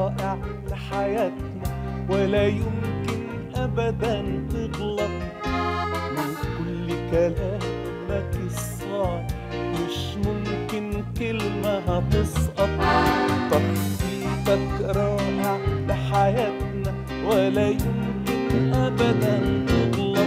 رائع لحياتنا ولا يمكن أبدا تغلط من كل كلامك الصالح مش ممكن كلمة هتسقط تخطيطك رائع لحياتنا ولا يمكن أبدا تغلط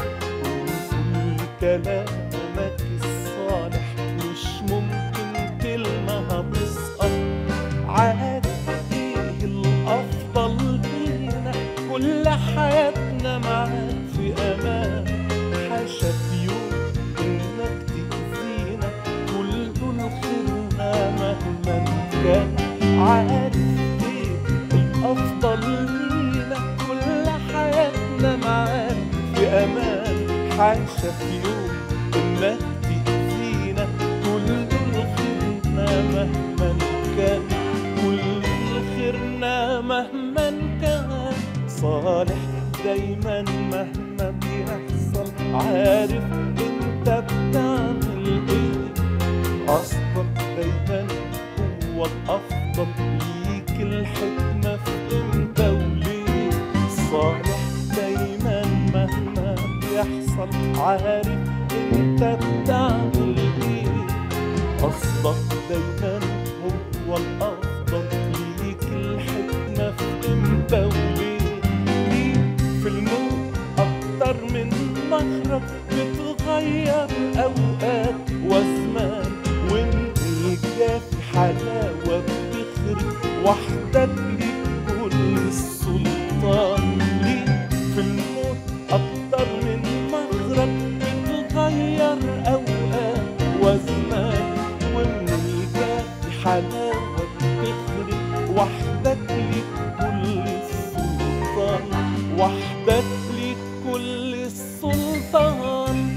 من كل كلامك الصالح مش ممكن كلمة هتسقط عارف ايه الأفضل لينا كل حياتنا معاك في أمان حاشا في يوم إنك تأذينا كل الخيرنا مهما كان عارف ايه الأفضل لينا كل حياتنا معاك في أمان حاشا في يوم إنك تأذينا كل خيرنا مهما كان كل خيرنا مهما كان صالح دايما مهما بيحصل عارف انت بتعمل ايه قصدك دايما هو الافضل ليك الحكمة في امتى وليه صالح دايما مهما بيحصل عارف انت بتعمل ايه قصدك دايما هو الافضل ليك الحكمة في امتى وليه ليك في الموت اكتر من مخرج بتغير اوقات وازمان وانت في حلاوة بتخرج وحدك ليك كل السلطان ليك في الموت اكتر من مخرج بتغير اوقات وازمان ومن الجاه حلاوة بتخرج وحدك ليك كل السلطان وحدك ليك كل السلطان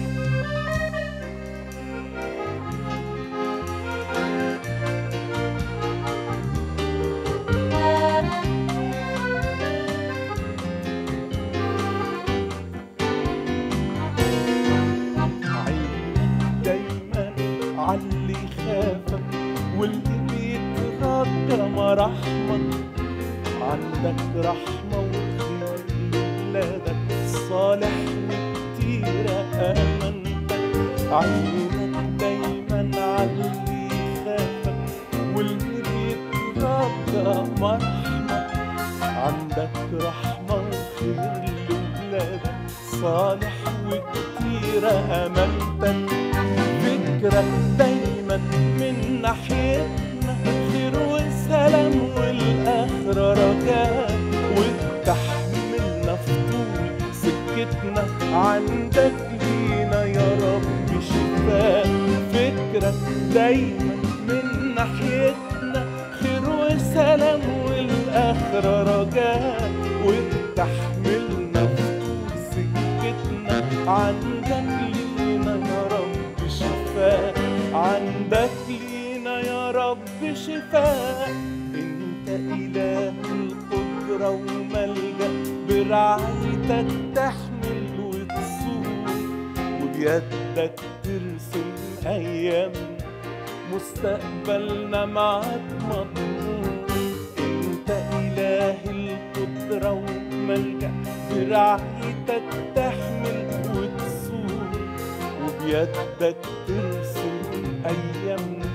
عينك دايما عاللي خافك واللي بيترجى مراحمك عندك رحمة وخير لولادك صالح وكتيرة أمانتك عينك دايما عاللي خافك واللي بيترجى مراحمك عندك رحمة وخير لولادك صالح وكتيرة أمانتك فكرك دايما من ناحيتنا خير وسلام والآخرة رجاء وتحملنا في طول سكتنا عندك لينا يا رب شفاء فكرك دايما من ناحيتنا خير وسلام والآخرة رجاء وتحملنا في طول سكتنا عندك لينا يا رب شفاء عندك لينا يا رب شفاء انت اله القدرة وملجأ برعايتك تحمل وتصون وبيدك ترسم ايامنا مستقبلنا معاك مضمون انت اله القدرة وملجأ برعايتك تحمل وتصون وبيدك ترسم ايامنا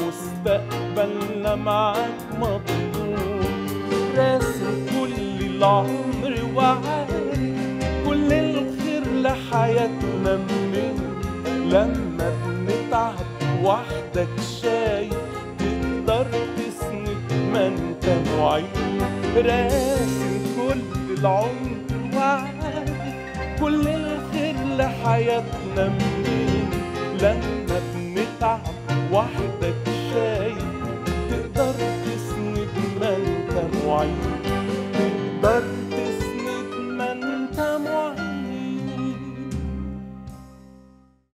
مستقبلنا معاك مضمون راسم كل العمر وعارف كل الخير لحياتنا منين لما بنتعب وحدك شايف تقدر تسند ما انت معين راسم كل العمر وعارف كل الخير لحياتنا منين لما بنتعب وحدك شايف تقدر تسند ما انت معين